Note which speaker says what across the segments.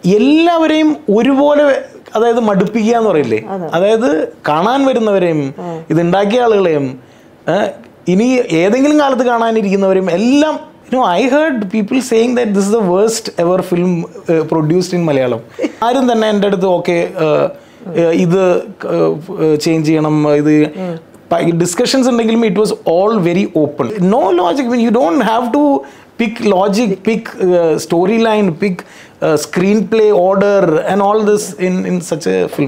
Speaker 1: എല്ലാവരെയും ഒരുപോലെ അതായത് മടുപ്പിക്കുക എന്ന് പറയില്ലേ അതായത് കാണാൻ വരുന്നവരെയും ഇത് ഉണ്ടാക്കിയ ആളുകളെയും ഏ, ഇനി ഏതെങ്കിലും കാലത്ത് കാണാനിരിക്കുന്നവരെയും എല്ലാം you I heard people saying that this is the worst ever film produced in Malayalam ആരും തന്നെ എൻ്റെ അടുത്ത് ഓക്കെ ഇത് ചേഞ്ച് ചെയ്യണം ഇത് ഡിസ്കഷൻസ് ഉണ്ടെങ്കിലും it was all very open no logic you don't have to pick logic pick storyline pick screenplay order and all this in in such a film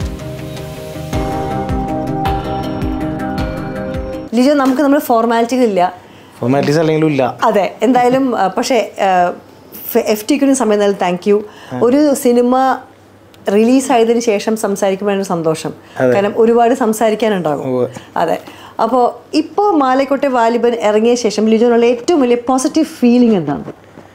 Speaker 2: Lijo നമുക്ക് നമ്മുടെ ഫോർമാലിറ്റികളില്ല
Speaker 1: formalities അല്ലെങ്കിലും ഇല്ല
Speaker 2: അതെ എന്തായാലും ആ, പക്ഷേ എഫ് ടിക്കിന് സമയം നൽകി താങ്ക് യു ഒരു സിനിമ റിലീസായതിനു ശേഷം സംസാരിക്കുമ്പോഴാണ് സന്തോഷം കാരണം ഒരുപാട് സംസാരിക്കാനുണ്ടാകും
Speaker 1: ഉവ്വ്.
Speaker 2: അതെ അപ്പോൾ ഇപ്പോൾ മാലക്കോട്ടെ വാലിബൻ ഇറങ്ങിയ ശേഷം ലിജോനുള്ള ഏറ്റവും വലിയ പോസിറ്റീവ് ഫീലിംഗ് എന്താണ്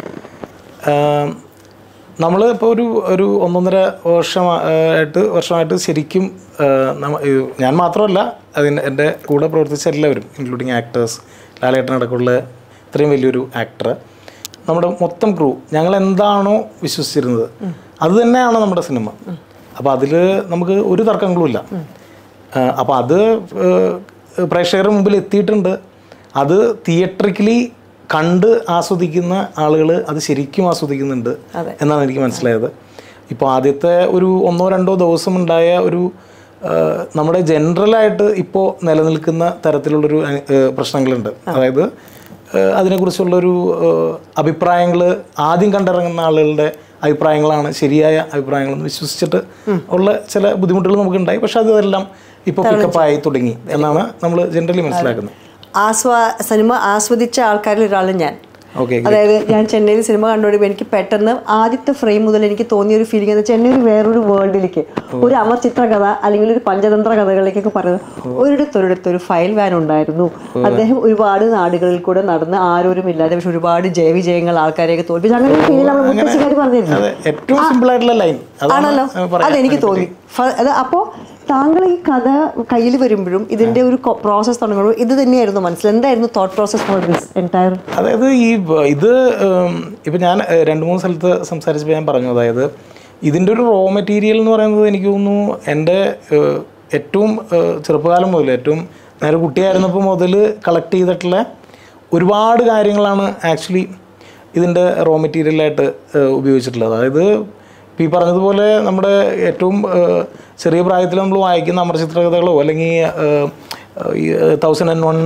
Speaker 1: നമ്മൾ ഇപ്പോൾ ഒരു ഒരു ഒന്നൊന്നര വർഷമായിട്ട് വർഷമായിട്ട് ശരിക്കും ആ, നമ്മ- ഇത് ഞാൻ മാത്രമല്ല അതിന് എൻ്റെ കൂടെ പ്രവർത്തിച്ച എല്ലാവരും ഇൻക്ലൂഡിങ് ആക്ടേഴ്സ് ലാലേട്ടൻ അടക്കമുള്ള ഇത്രയും വലിയൊരു ആക്ടർ നമ്മുടെ മൊത്തം ക്രൂ ഞങ്ങൾ എന്താണോ വിശ്വസിച്ചിരുന്നത് അത് തന്നെയാണ് നമ്മുടെ സിനിമ അപ്പോൾ അതിൽ നമുക്ക് ഒരു തർക്കങ്ങളും ഇല്ല അപ്പോൾ അത് ഏഹ്, പ്രേക്ഷകരുടെ മുമ്പിൽ എത്തിയിട്ടുണ്ട് അത് തിയേറ്ററിക്കലി കണ്ട് ആസ്വദിക്കുന്ന ആളുകൾ അത് ശരിക്കും ആസ്വദിക്കുന്നുണ്ട് എന്നാണ് എനിക്ക് മനസ്സിലായത് ഇപ്പോൾ ആദ്യത്തെ ഒരു ഒന്നോ രണ്ടോ ദിവസം ഉണ്ടായ ഒരു ഏഹ്, നമ്മുടെ ജനറലായിട്ട് ഇപ്പോൾ നിലനിൽക്കുന്ന തരത്തിലുള്ളൊരു ഏഹ്, പ്രശ്നങ്ങളുണ്ട് അതായത് ഏഹ്, അതിനെക്കുറിച്ചുള്ളൊരു അഭിപ്രായങ്ങൾ ആദ്യം കണ്ടിറങ്ങുന്ന ആളുകളുടെ അഭിപ്രായങ്ങളാണ് ശരിയായ അഭിപ്രായങ്ങളെന്ന് വിശ്വസിച്ചിട്ട് ഉള്ള ചില ബുദ്ധിമുട്ടുകൾ നമുക്കുണ്ടായി പക്ഷെ അതെല്ലാം ഇപ്പോൾ പിക്കപ്പായി തുടങ്ങി എന്നാണ് നമ്മൾ ജനറലി മനസ്സിലാക്കുന്നത്
Speaker 2: ആസ്വാ സിനിമ ആസ്വദിച്ച ആൾക്കാരിൽ ഒരാളും ഞാൻ
Speaker 1: ഓക്കെ
Speaker 2: അതായത് ഞാൻ ചെന്നൈയിൽ സിനിമ കണ്ടുകൊടുക്കുമ്പോൾ എനിക്ക് പെട്ടെന്ന് ആദ്യത്തെ ഫ്രെയിം മുതൽ എനിക്ക് തോന്നിയ ഒരു ഫീലിംഗ് എന്ന് ചെന്നൈ ഒരു വേറൊരു വേൾഡിലേക്ക് ഒരു അമർ ചിത്രകഥ അല്ലെങ്കിൽ ഒരു പഞ്ചതന്ത്ര കഥകളിലേക്കൊക്കെ പറയുന്നത് ഒരിടത്തൊരിടത്ത് ഒരു ഫയൽ വാൻ ഉണ്ടായിരുന്നു അദ്ദേഹം ഒരുപാട് നാടുകളിൽ കൂടെ നടന്ന് ആരോരും ഇല്ലാതെ പക്ഷെ ഒരുപാട് ജയവിജയങ്ങൾ ആൾക്കാരെയൊക്കെ തോൽപ്പിച്ചു അങ്ങനെ ഒരു ഫീൽ നമ്മൾ മുത്തശ്ശിക്കാർ പറഞ്ഞിരുന്നു
Speaker 1: അതെ ഏറ്റവും സിമ്പിൾ ആയിട്ടുള്ള ലൈൻ
Speaker 2: ആണല്ലോ അതെനിക്ക് തോന്നി ഫ- അത് അപ്പോൾ താങ്കൾ ഈ കഥ കയ്യിൽ വരുമ്പോഴും ഇതിന്റെ ഒരു പ്രോസസ്സ് തുടങ്ങുമ്പോഴും ഇത് തന്നെയായിരുന്നു മനസ്സിൽ എന്തായിരുന്നു thought process for this entire
Speaker 1: അതായത് ഈ വ- ഇത് ഉം, ഇപ്പൊ ഞാൻ ഏഹ്, രണ്ട് മൂന്ന് സ്ഥലത്ത് സംസാരിച്ചപ്പോൾ ഞാൻ പറഞ്ഞു അതായത് ഇതിൻ്റെ ഒരു റോ മെറ്റീരിയൽ എന്ന് പറയുന്നത് എനിക്ക് തോന്നുന്നു എൻ്റെ ഏഹ്, ഏറ്റവും ഏഹ്, ചെറുപ്പകാലം മുതൽ ഏറ്റവും നേരെ കുട്ടിയായിരുന്നപ്പോൾ മുതൽ കളക്ട് ചെയ്തിട്ടുള്ള ഒരുപാട് കാര്യങ്ങളാണ് ആക്ച്വലി ഇതിൻ്റെ റോ മെറ്റീരിയലായിട്ട് ഉപയോഗിച്ചിട്ടുള്ളത് അതായത് ഇപ്പം ഈ പറഞ്ഞതുപോലെ നമ്മുടെ ഏറ്റവും ഏഹ്, ചെറിയ പ്രായത്തിൽ നമ്മൾ വായിക്കുന്ന അമർചിത്രകഥകളോ അല്ലെങ്കിൽ തൗസൻഡ് ആൻഡ് വൺ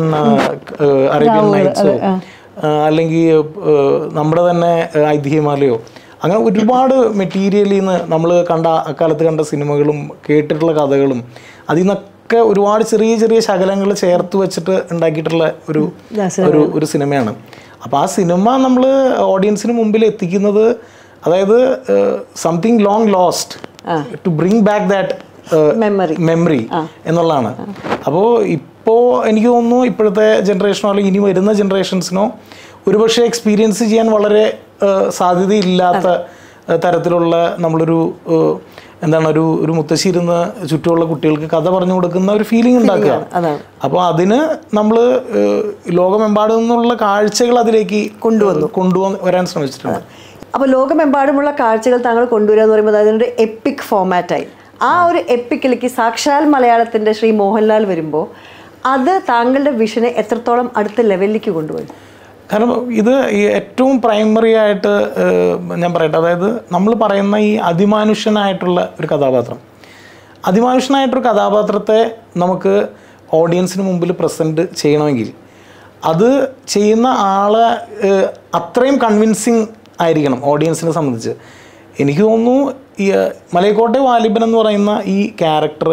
Speaker 1: അറേബ്യൻ നൈറ്റ്സോ അല്ലെങ്കിൽ നമ്മുടെ തന്നെ ഏഹ്, ഐതിഹ്യമാലയോ അങ്ങനെ ഒരുപാട് മെറ്റീരിയലിൽ നിന്ന് നമ്മൾ കണ്ട അക്കാലത്ത് കണ്ട സിനിമകളും കേട്ടിട്ടുള്ള കഥകളും അതിൽ നിന്നൊക്കെ ഒരുപാട് ചെറിയ ചെറിയ ശകലങ്ങൾ ചേർത്ത് വെച്ചിട്ട് ഉണ്ടാക്കിയിട്ടുള്ള ഒരു ഒരു ഒരു സിനിമയാണ് അപ്പോൾ ആ സിനിമ നമ്മൾ ഓഡിയൻസിന് മുമ്പിൽ എത്തിക്കുന്നത് അതായത് something long lost to bring back that
Speaker 2: memory
Speaker 1: memory എന്നുള്ളതാണ് അപ്പോൾ ഇപ്പോൾ എനിക്ക് തോന്നുന്നു ഇപ്പോഴത്തെ ജനറേഷനോ അല്ലെങ്കിൽ ഇനി വരുന്ന ജനറേഷൻസിനോ ഒരുപക്ഷെ എക്സ്പീരിയൻസ് ചെയ്യാൻ വളരെ ഏഹ്, സാധ്യതയില്ലാത്ത ഏഹ്, തരത്തിലുള്ള നമ്മളൊരു ഏഹ്, എന്താണ് ഒരു ഒരു മുത്തശ്ശി ഇരുന്ന് ചുറ്റുമുള്ള കുട്ടികൾക്ക് കഥ പറഞ്ഞു കൊടുക്കുന്ന ഒരു ഫീലിംഗ് ഉണ്ടാക്കുക
Speaker 2: അതാണ്
Speaker 1: അപ്പോൾ അതിന് നമ്മൾ ലോകമെമ്പാടും നിന്നുള്ള കാഴ്ചകൾ അതിലേക്ക് കൊണ്ടുവന്നു കൊണ്ടുവന്ന് വരാൻ ശ്രമിച്ചിട്ടുണ്ട്
Speaker 2: അപ്പോൾ ലോകമെമ്പാടുമുള്ള കാഴ്ചകൾ താങ്കൾ കൊണ്ടുവരിക എന്ന് പറയുമ്പോൾ അതിനൊരു എപ്പിക് ഫോമാറ്റായി ആ ഒരു എപ്പിക്കിലേക്ക് സാക്ഷാൽ മലയാളത്തിന്റെ ശ്രീ മോഹൻലാൽ വരുമ്പോൾ അത് താങ്കളുടെ വിഷനെ എത്രത്തോളം അടുത്ത ലെവലിലേക്ക് കൊണ്ടുപോയി
Speaker 1: കാരണം ഇത് ഈ ഏറ്റവും പ്രൈമറി ആയിട്ട് ഏഹ്, ഞാൻ പറയട്ടെ അതായത് നമ്മൾ പറയുന്ന ഈ അതിമാനുഷ്യനായിട്ടുള്ള ഒരു കഥാപാത്രം അതിമാനുഷ്യനായിട്ടൊരു കഥാപാത്രത്തെ നമുക്ക് ഓഡിയൻസിന് മുമ്പിൽ പ്രസൻറ്റ് ചെയ്യണമെങ്കിൽ അത് ചെയ്യുന്ന ആളെ ഏഹ്, അത്രയും കൺവിൻസിങ് ആയിരിക്കണം ഓഡിയൻസിനെ സംബന്ധിച്ച് എനിക്ക് തോന്നുന്നു ഈ ഏഹ്, മലയക്കോട്ടെ വാലിബൻ എന്ന് പറയുന്ന ഈ ക്യാരക്ടർ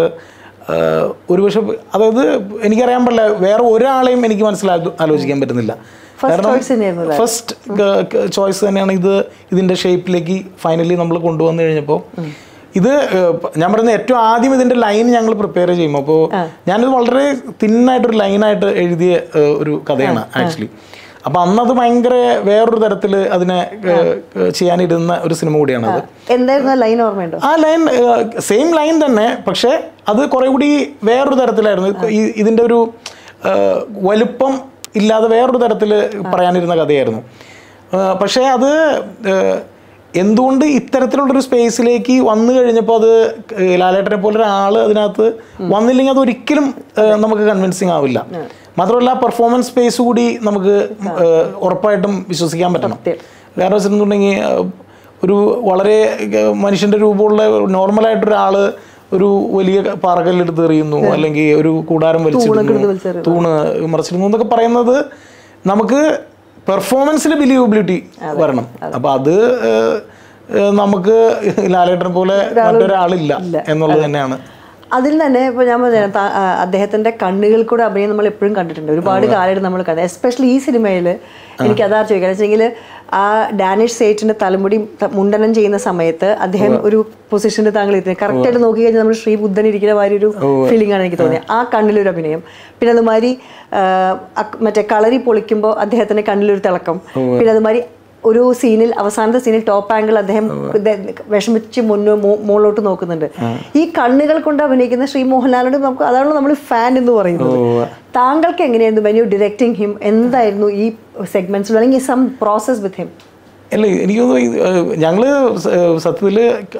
Speaker 1: ഒരുപക്ഷെ അതായത് എനിക്കറിയാൻ പറ്റില്ല വേറെ ഒരാളെയും എനിക്ക് മനസ്സിലാക്കി ആലോചിക്കാൻ പറ്റുന്നില്ല
Speaker 2: choice തന്നെയായിരുന്നു
Speaker 1: ഫസ്റ്റ് ചോയ്സ് തന്നെയാണ് ഇത് ഇതിൻ്റെ ഷേപ്പിലേക്ക് ഫൈനലി നമ്മൾ കൊണ്ടുവന്നു കഴിഞ്ഞപ്പോൾ ഇത് ഏഹ്, ഞാൻ പറയുന്ന ഏറ്റവും ആദ്യം ഇതിൻ്റെ ലൈൻ ഞങ്ങൾ പ്രിപ്പയർ ചെയ്യും അപ്പോൾ ഞാനിത് വളരെ തിന്നായിട്ടൊരു ലൈനായിട്ട് എഴുതിയ ഏഹ്, ഒരു കഥയാണ് ആക്ച്വലി അപ്പോൾ അന്നത് ഭയങ്കര വേറൊരു തരത്തിൽ അതിനെ ഏഹ്, ഏഹ്, ചെയ്യാനിരുന്ന ഒരു സിനിമ കൂടിയാണ് അത്
Speaker 2: എന്തായിരുന്നു ലൈൻ ഓർമ്മയുണ്ടോ
Speaker 1: ആ ലൈൻ സെയിം ലൈൻ തന്നെ പക്ഷേ അത് കുറെ കൂടി വേറൊരു തരത്തിലായിരുന്നു ഈ ഇതിൻ്റെ ഒരു ഏഹ്, വലുപ്പം ഇല്ലാതെ വേറൊരു തരത്തിൽ പറയാനിരുന്ന കഥയായിരുന്നു ഏഹ്, പക്ഷേ അത് ഏഹ്, എന്തുകൊണ്ട് ഇത്തരത്തിലുള്ളൊരു സ്പേസിലേക്ക് വന്നു കഴിഞ്ഞപ്പോൾ അത് ഏഹ് ലാലേട്ടനെ പോലെ ഒരാൾ അതിനകത്ത് വന്നില്ലെങ്കിൽ അത് ഒരിക്കലും ഏഹ് നമുക്ക് കൺവിൻസിങ് ആവില്ല മാത്രമല്ല പെർഫോമൻസ് സ്പേസ് കൂടി നമുക്ക് ഏഹ് ഉറപ്പായിട്ടും വിശ്വസിക്കാൻ പറ്റണം കാരണം വെച്ചിട്ടുണ്ടെങ്കിൽ ഏഹ് ഒരു വളരെ ഏഹ് മനുഷ്യന്റെ രൂപമുള്ള നോർമലായിട്ടൊരാൾ ഒരു വലിയ പാറകല്ലെടുത്ത് എറിയുന്നു അല്ലെങ്കിൽ ഒരു കൂടാരം വലിച്ചിടുന്നു തൂണ് മറിച്ചിടുന്നു എന്നൊക്കെ പറയുന്നത് നമുക്ക് പെർഫോമൻസിൽ ബിലീവബിലിറ്റി വരണം അപ്പൊ അത് ഏഹ്, ഏഹ് നമുക്ക് ലാലേട്ടനെ പോലെ മറ്റൊരാളില്ല എന്നുള്ളത് തന്നെയാണ്
Speaker 2: അതിൽ തന്നെ ഇപ്പോൾ ഞാൻ പറഞ്ഞ അദ്ദേഹത്തിന്റെ കണ്ണുകൾ കൂടെ അഭിനയം നമ്മൾ എപ്പോഴും കണ്ടിട്ടുണ്ട് ഒരുപാട് കാലമായിട്ട് നമ്മൾ കണ്ടത് എസ്പെഷ്യലി ഈ സിനിമയിൽ എനിക്ക് അതാ ചോദിക്കാൻ വെച്ചെങ്കിൽ ആ ഡാനിഷ് സേറ്റിന്റെ തലമുടി ത- മുണ്ടനം ചെയ്യുന്ന സമയത്ത് അദ്ദേഹം ഒരു പൊസിഷനിൽ താങ്കൾ എത്തി കറക്റ്റ് ആയിട്ട് നോക്കി കഴിഞ്ഞാൽ നമ്മൾ ശ്രീ ബുദ്ധൻ ഇരിക്കുന്ന മാതിരി ഒരു ഫീലിംഗ് ആണ് എനിക്ക് തോന്നിയത് ആ കണ്ണിലൊരു അഭിനയം പിന്നെ അതുമാതിരി ആ, അക്- മറ്റേ കളരി പൊളിക്കുമ്പോൾ അദ്ദേഹത്തിന്റെ കണ്ണിലൊരു തിളക്കം പിന്നെ അതുമാതിരി ഒരു സീനിൽ അവസാനത്തെ സീനിൽ ടോപ്പ് ആംഗിൾ അദ്ദേഹം ഇത് വിഷമിച്ച് മുന്നോ മോ- മുകളിലോട്ട് നോക്കുന്നുണ്ട് ഈ കണ്ണുകൾ കൊണ്ട് അഭിനയിക്കുന്ന ശ്രീ മോഹൻലാലിനോട് നമുക്ക് അതാണല്ലോ നമ്മൾ ഫാൻ എന്ന് പറയുന്നത് താങ്കൾക്ക് എങ്ങനെയായിരുന്നു വെൻ യു ഡിറക്ടിങ് ഹിം എന്തായിരുന്നു ഈ സെഗ്മെന്റ്സിൽ അല്ലെങ്കിൽ സം പ്രോസസ് വിത്ത് ഹിം
Speaker 1: അല്ല എനിക്ക് തോന്നുന്നു ഞങ്ങൾ സത്യത്തിൽ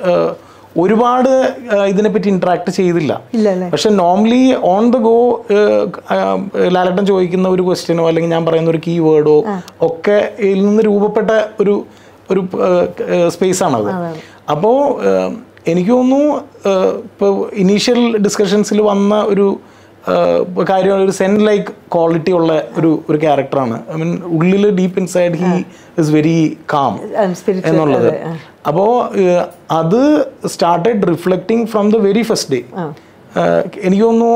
Speaker 1: ഒരുപാട് ഏഹ്, ഇതിനെപ്പറ്റി ഇന്ററാക്ട് ചെയ്തില്ല
Speaker 2: ഇല്ല അല്ലേ
Speaker 1: പക്ഷെ normally on the go Lalettan ചോദിക്കുന്ന ഒരു ക്വസ്റ്റ്യനോ അല്ലെങ്കിൽ ഞാൻ പറയുന്ന ഒരു കീ വേർഡോ ഒക്കെ ഇതിൽ നിന്ന് രൂപപ്പെട്ട ഒരു ഒരു സ്പേസ് ആണത് അപ്പോൾ എനിക്ക് തോന്നുന്നു ഇപ്പോൾ ഇനീഷ്യൽ ഡിസ്കഷൻസിൽ വന്ന ഒരു ഏഹ്, കാര്യം ഒരു സെൻ ലൈക്ക് ക്വാളിറ്റി ഉള്ള ഒരു ഒരു ക്യാരക്ടറാണ് ഐ മീൻ ഉള്ളിൽ deep inside he is very calm
Speaker 2: spiritual
Speaker 1: എന്നുള്ളത് അപ്പോൾ അത് started reflecting from the very first day എനിക്ക് തോന്നുന്നു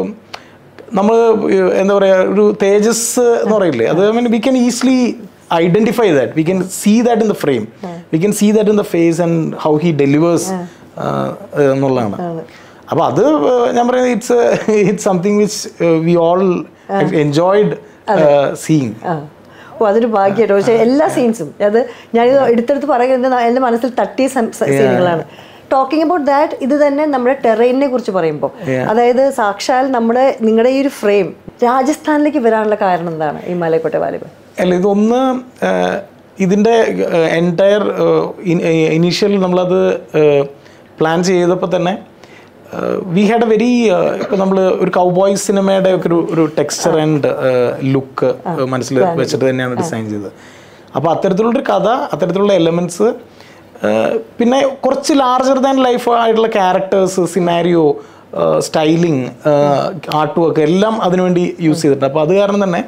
Speaker 1: നമ്മൾ എന്താ പറയുക ഒരു തേജസ് എന്ന് പറയില്ലേ അത് mean we can easily identify that we can see that in the frame we can see that in the face and how he delivers എന്നുള്ളതാണ് അപ്പോൾ അത് ഏഹ്, ഞാൻ പറയുന്നത് it's it's something which we all enjoyed seeing
Speaker 2: ആ ഓ അതൊരു ഭാഗ്യമായിട്ടോ പക്ഷേ എല്ലാ സീൻസും അത് ഞാൻ എടുത്തെടുത്ത് പറയുന്നത് എൻ്റെ മനസ്സിൽ തട്ടിയ സം- സ- സീനുകളാണ് ടോക്കിംഗ് അബൌട്ട് ദാറ്റ് ഇത് തന്നെ നമ്മുടെ ടെറൈനെ കുറിച്ച് പറയുമ്പോൾ അതായത് സാക്ഷാൽ നമ്മുടെ നിങ്ങളുടെ ഈ ഒരു ഫ്രെയിം രാജസ്ഥാനിലേക്ക് വരാനുള്ള കാരണം എന്താണ് ഈ മലക്കോട്ടെ വാലിബ്
Speaker 1: അല്ല ഇതൊന്ന് ഏഹ്, ഇതിൻ്റെ എൻറ്റയർ ഇനീഷ്യൽ നമ്മളത് പ്ലാൻ ചെയ്തപ്പോൾ തന്നെ വി ഹാഡ് എ വെരി ഇപ്പം നമ്മൾ ഒരു കൗബോയ് സിനിമയുടെ ഒക്കെ ഒരു ഒരു ടെക്സ്ചർ ആൻഡ് ലുക്ക് മനസ്സിൽ വെച്ചിട്ട് തന്നെയാണ് ഡിസൈൻ ചെയ്തത് അപ്പോൾ അത്തരത്തിലുള്ളൊരു കഥ അത്തരത്തിലുള്ള എലമെൻറ്റ്സ് പിന്നെ കുറച്ച് ലാർജർ ദാൻ ലൈഫ് ആയിട്ടുള്ള characters scenario styling artwork എല്ലാം അതിനുവേണ്ടി യൂസ് ചെയ്തിട്ടുണ്ട് അപ്പോൾ അത് കാരണം തന്നെ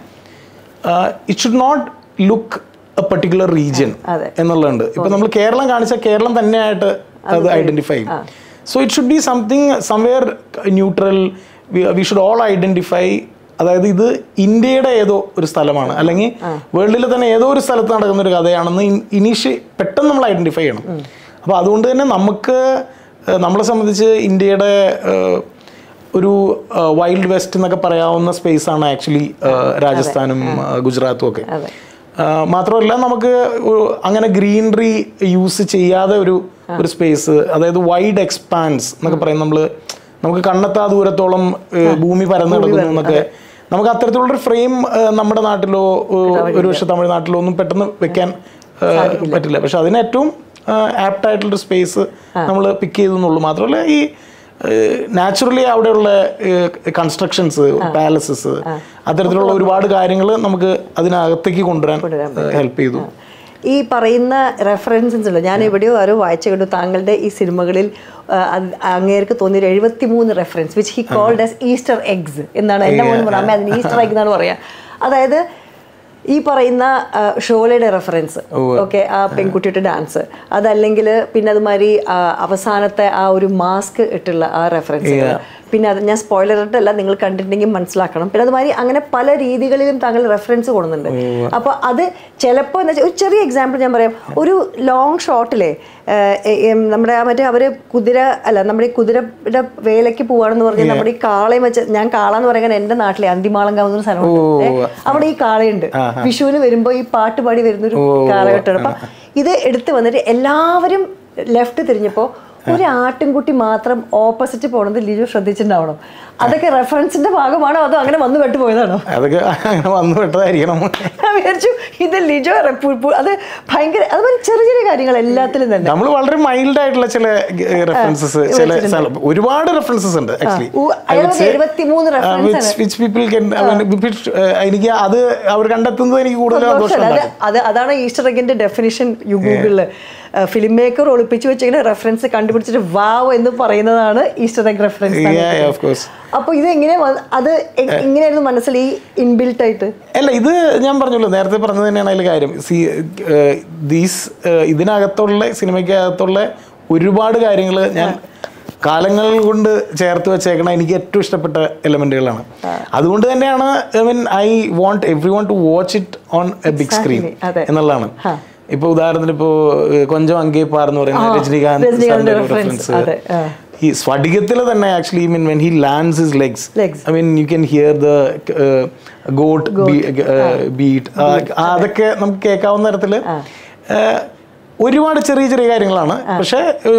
Speaker 1: it should not look a particular region
Speaker 2: അതെ.
Speaker 1: എന്നുള്ളതുണ്ട് ഇപ്പൊ നമ്മൾ കേരളം കാണിച്ച കേരളം തന്നെയായിട്ട് അത് ഐഡന്റിഫൈ ചെയ്യും so it should be something somewhere neutral we should all identify അതായത് ഇത് ഇന്ത്യയുടെ ഏതോ ഒരു സ്ഥലമാണ് അല്ലെങ്കിൽ വേൾഡിലെ തന്നെ ഏതോ ഒരു സ്ഥലത്ത് നടക്കുന്ന ഒരു കഥയാണെന്ന് ഇനീഷ്യ പെട്ടെന്ന് നമ്മൾ ഐഡന്റിഫൈ ചെയ്യണം അപ്പോൾ അതുകൊണ്ട് തന്നെ നമുക്ക് ഏഹ്, നമ്മളെ സംബന്ധിച്ച് ഇന്ത്യയുടെ ഏഹ്, ഒരു വൈൽഡ് വെസ്റ്റ് എന്നൊക്കെ പറയാവുന്ന സ്പേസ് ആണ് ആക്ച്വലി രാജസ്ഥാനും ആ, ഗുജറാത്തും ഒക്കെ ആ, മാത്രമല്ല നമുക്ക് ഒരു- അങ്ങനെ ഗ്രീനറി യൂസ് ചെയ്യാതെ ഒരു ഒരു സ്പേസ് അതായത് വൈഡ് എക്സ്പാൻസ് എന്നൊക്കെ പറയും നമ്മൾ നമുക്ക് കണ്ണെത്താ ദൂരത്തോളം ഏ, ഭൂമി പരന്നു കിടക്കുന്നു എന്നൊക്കെ നമുക്ക് അത്തരത്തിലുള്ളൊരു ഫ്രെയിം നമ്മുടെ നാട്ടിലോ ഒരു പക്ഷെ തമിഴ്നാട്ടിലോ ഒന്നും പെട്ടെന്ന് വെക്കാൻ ഏ, പറ്റില്ല പക്ഷെ അതിന് ഏറ്റവും ആപ്റ്റ് ആയിട്ടുള്ളൊരു സ്പേസ് നമ്മൾ പിക്ക് ചെയ്തെന്നുള്ളൂ മാത്രമല്ല ഈ നാച്ചുറലി അവിടെയുള്ള കൺസ്ട്രക്ഷൻസ് പാലസസ് അത്തരത്തിലുള്ള ഒരുപാട് കാര്യങ്ങൾ നമുക്ക് അതിനകത്തേക്ക് കൊണ്ടുവരാൻ ഹെൽപ്പ് ചെയ്തു
Speaker 2: ഈ പറയുന്ന റെഫറൻസസ് ഉള്ളു ഞാൻ എവിടെയോ ആരോ വായിച്ചു കണ്ടു താങ്കളുടെ ഈ സിനിമകളിൽ ആ, അത് അങ്ങേർക്ക് തോന്നിയ ഒരു എഴുപത്തി മൂന്ന് reference which he called as Easter eggs എന്നാണ് എൻ്റെ മോൻ പറഞ്ഞത് അമ്മ അതിന് ഈസ്റ്റർ എഗ് എന്നാണ് പറയാ അതായത് ഈ പറയുന്ന ആ, ഷോലയുടെ റെഫറൻസ് ഓക്കെ ആ പെൺകുട്ടിയുടെ ഡാൻസ് അതല്ലെങ്കിൽ പിന്നെ അതുമാതിരി ആ, അവസാനത്തെ ആ ഒരു മാസ്ക് ഇട്ടുള്ള ആ റെഫറൻസ് പിന്നെ അത് ഞാൻ സ്പോയിലർ ഇട്ടല്ല നിങ്ങൾ കണ്ടിട്ടുണ്ടെങ്കിൽ മനസ്സിലാക്കണം പിന്നെ അതുമാതിരി അങ്ങനെ പല രീതികളിലും താങ്കൾ റെഫറൻസ് കൊടുക്കുന്നുണ്ട് അപ്പോൾ അത് ചിലപ്പോൾ എന്താ വെച്ചാൽ ഒരു ചെറിയ എക്സാമ്പിൾ ഞാൻ പറയാം ഒരു ലോങ് ഷോട്ടിലെ നമ്മുടെ ആ മറ്റേ അവര് കുതിര അല്ല നമ്മുടെ ഈ കുതിരയുടെ വേലയ്ക്ക് പോവാണെന്ന് പറഞ്ഞാൽ നമ്മുടെ ഈ കാളയും വെച്ച് ഞാൻ കാള എന്ന് പറയുന്നത് എൻ്റെ നാട്ടിലെ അന്തിമാളങ്കാവ് എന്നൊരു സ്ഥലമുണ്ട് ഏ, അവിടെ ഈ കാളയുണ്ട് വിഷുവിന് വരുമ്പോ ഈ പാട്ട് പാടി വരുന്നൊരു കാലഘട്ടമാണ് അപ്പൊ ഇത് എടുത്തു വന്നിട്ട് എല്ലാവരും ലെഫ്റ്റ് തിരിഞ്ഞപ്പോ ഒരു ആട്ടിൻകുട്ടി മാത്രം ഓപ്പോസിറ്റ് പോണത് ലിജു ശ്രദ്ധിച്ചിട്ടുണ്ടാവണം അതൊക്കെ റെഫറൻസിന്റെ ഭാഗമാണോ അതോ അങ്ങനെ വന്നു പെട്ടുപോയതാണോ
Speaker 1: അതൊക്കെ അങ്ങനെ വന്നു പെട്ടതായിരിക്കണം
Speaker 2: ഞാൻ വിചാരിച്ചു ഇത് ലിജോ റെപ്പു- പു- അത് ഭയങ്കര അതുപോലെ ചെറിയ ചെറിയ കാര്യങ്ങൾ എല്ലാത്തിലും തന്നെ
Speaker 1: നമ്മൾ വളരെ മൈൽഡ് ആയിട്ടുള്ള ചില റെഫറൻസസ് ചില സ്ഥലം- ഒരുപാട് റെഫറൻസസ് ഉണ്ട് ആക്ച്വലി
Speaker 2: ഊ, അയാൾക്ക് 23 reference ആണ്.
Speaker 1: വിച്ച് പീപ്പിൾ എനിക്ക് അത് അവർ കണ്ടെത്തുന്നത് എനിക്ക് കൂടുതൽ സന്തോഷം
Speaker 2: സന്തോഷമല്ല. അത്
Speaker 1: ഉണ്ടാക്കും
Speaker 2: അത് അതാണ് ഈസ്റ്റർ എഗിന്റെ ഡെഫിനിഷൻ യു ഗൂഗിളില് ഫിലിം മേക്കർ ഒളിപ്പിച്ചു വെച്ചിങ്ങനെ റെഫറൻസ് കണ്ടുപിടിച്ചിട്ട് വാവ് എന്ന് പറയുന്നതാണ് Easter egg reference
Speaker 1: Yeah, yeah, of course.
Speaker 2: അപ്പൊ ഇത് എങ്ങനെ വ- അത് എ- എങ്ങനെയായിരുന്നു മനസ്സിൽ ഈ ഇൻബിൽട്ട് ആയിട്ട്
Speaker 1: അല്ല ഇത് ഞാൻ പറഞ്ഞല്ലോ നേരത്തെ പറഞ്ഞത് തന്നെയാണ് അതിൽ കാര്യം സി ദീസ് ഇതിനകത്തുള്ള സിനിമയ്ക്കകത്തുള്ള ഒരുപാട് കാര്യങ്ങൾ ഞാൻ കാലങ്ങൾ കൊണ്ട് ചേർത്ത് വെച്ചേക്കണ എനിക്ക് ഏറ്റവും ഇഷ്ടപ്പെട്ട എലമെന്റുകളാണ് അതുകൊണ്ട് തന്നെയാണ് I mean I want everyone to watch it on a big screen
Speaker 2: Exactly, അതെ.
Speaker 1: എന്നുള്ളതാണ് ഇപ്പൊ ഉദാഹരണത്തിന് ഇപ്പോ ഏഹ്, കൊഞ്ചം അങ്കേപ്പാർ എന്ന് പറയുന്ന രജനികാന്ത്
Speaker 2: രജനികാന്ത്
Speaker 1: സാറിന്റെ
Speaker 2: reference,
Speaker 1: റെഫറൻസ്
Speaker 2: അതെ, ആ.
Speaker 1: ഈ സ്ഫടികത്തിൽ തന്നെ actually mean when he lands his legs
Speaker 2: Legs.
Speaker 1: I mean you can hear the goat beat അതൊക്കെ നമുക്ക് കേൾക്കാവുന്ന തരത്തില് ഏഹ്, ഒരുപാട് ചെറിയ ചെറിയ കാര്യങ്ങളാണ് പക്ഷെ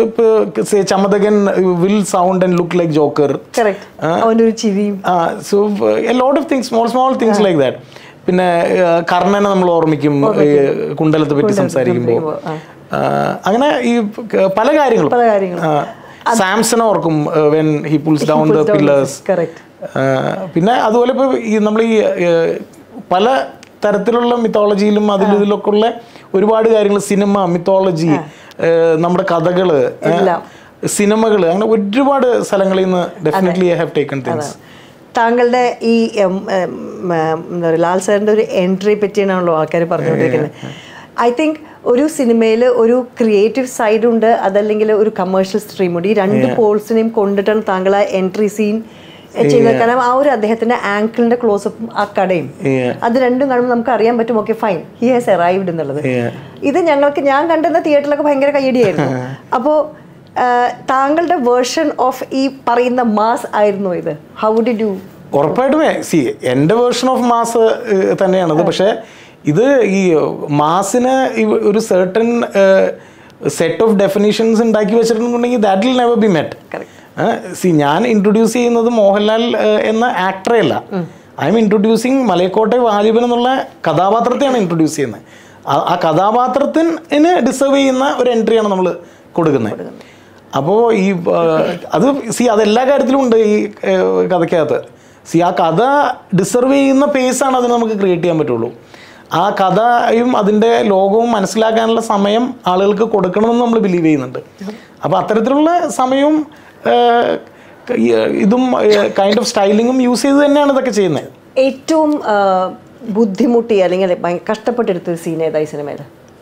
Speaker 1: Chamathakan will sound and look like Joker
Speaker 2: correct അവന്റെ ഒരു ചിരിയും
Speaker 1: so a lot of things small small things like that പിന്നെ ഏഹ്, കർണനെ നമ്മൾ ഓർമ്മിക്കും ഏഹ്, കുണ്ടലത്തെ പറ്റി സംസാരിക്കുമ്പോൾ അങ്ങനെ ഈ ക- പല കാര്യങ്ങളും
Speaker 2: പല കാര്യങ്ങളും.
Speaker 1: ആ, സാംസൺ ഓർക്കും when he pulls down the pillars
Speaker 2: correct
Speaker 1: പിന്നെ അതുപോലെ ഇപ്പോൾ ഈ നമ്മൾ ഈ ഏഹ്, പല തരത്തിലുള്ള മിത്തോളജിയിലും അതിലും ഇതിലൊക്കെ ഉള്ള ഒരുപാട് കാര്യങ്ങൾ സിനിമ മിത്തോളജി നമ്മുടെ കഥകള്
Speaker 2: എല്ലാം.
Speaker 1: സിനിമകൾ അങ്ങനെ ഒരുപാട് സ്ഥലങ്ങളിൽ നിന്ന് definitely I have taken things
Speaker 2: താങ്കളുടെ ഈ എം, എം, എം, എന്താ പറയുക ലാൽ സാറിന്റെ ഒരു എൻട്രി പറ്റിയാണല്ലോ ആൾക്കാർ പറഞ്ഞുകൊണ്ടിരിക്കുന്നത് ഐ തിങ്ക് ഒരു സിനിമയിൽ ഒരു ക്രിയേറ്റീവ് സൈഡ് ഉണ്ട് അതല്ലെങ്കിൽ ഒരു കമേഴ്ഷ്യൽ സ്ട്രീം ഉണ്ട് ഈ രണ്ട് പോൾസിനെയും കൊണ്ടിട്ടാണ് താങ്കൾ ആ എൻട്രി സീൻ ചെയ്യുന്നത് കാരണം ആ ഒരു അദ്ദേഹത്തിന്റെ ആങ്കിളിന്റെ ക്ലോസപ്പും ആ കടയും
Speaker 1: Yeah.
Speaker 2: അത് രണ്ടും കാണുമ്പോൾ നമുക്ക് അറിയാൻ പറ്റും okay fine he has arrived എന്നുള്ളത്
Speaker 1: Yeah.
Speaker 2: ഇത് ഞങ്ങൾക്ക് ഞാൻ കണ്ടിരുന്ന തിയേറ്ററിലൊക്കെ ഭയങ്കര കയ്യടിയായിരുന്നു അപ്പോൾ താങ്കളുടെ വേർഷൻ ഓഫ് ഈ പറയുന്ന മാസ് ആയിരുന്നു ഇത് ഹൗ ഡിഡ് യു
Speaker 1: ഉറപ്പായിട്ടും സി എൻ്റെ വേർഷൻ ഓഫ് മാസ് തന്നെയാണത് പക്ഷേ ഇത് ഈ മാസിന് ഒരു സെർട്ടൺ സെറ്റ് ഓഫ് ഡെഫിനിഷൻസ് ഉണ്ടാക്കി വെച്ചിട്ടുണ്ടെങ്കിൽ that will never be met see ഞാൻ ഇൻട്രൊഡ്യൂസ് ചെയ്യുന്നത് മോഹൻലാൽ ഏഹ്, എന്ന ആക്ടറെ അല്ല I am introducing Malaikottai Vaaliban എന്നുള്ള കഥാപാത്രത്തെയാണ് ഇൻട്രൊഡ്യൂസ് ചെയ്യുന്നത് ആ- ആ കഥാപാത്രത്തിന് ഡിസേർവ് ചെയ്യുന്ന ഒരു എൻട്രിയാണ് നമ്മൾ കൊടുക്കുന്നത് അപ്പോൾ ഈ ആ, അത് സി അതെല്ലാ കാര്യത്തിലും ഉണ്ട് ഈ ഏ, കഥയ്ക്കകത്ത് സി ആ കഥ ഡിസർവ് ചെയ്യുന്ന പേസാണ് അതിന് നമുക്ക് ക്രിയേറ്റ് ചെയ്യാൻ പറ്റുള്ളൂ ആ കഥയും അതിൻ്റെ ലോകവും മനസ്സിലാക്കാനുള്ള സമയം ആളുകൾക്ക് കൊടുക്കണമെന്ന് നമ്മൾ ബിലീവ് ചെയ്യുന്നുണ്ട് അപ്പോൾ അത്തരത്തിലുള്ള സമയവും ഏ, ഈ, ഇതും കൈൻഡ് ഓഫ് സ്റ്റൈലിങ്ങും യൂസ് ചെയ്ത് തന്നെയാണ് ഇതൊക്കെ ചെയ്യുന്നത്
Speaker 2: ഏറ്റവും ആ, ബുദ്ധിമുട്ടി അല്ലെങ്കിൽ ഭയ- കഷ്ടപ്പെട്ടെടുത്ത സീൻ ഏതാ ഈ സിനിമയിൽ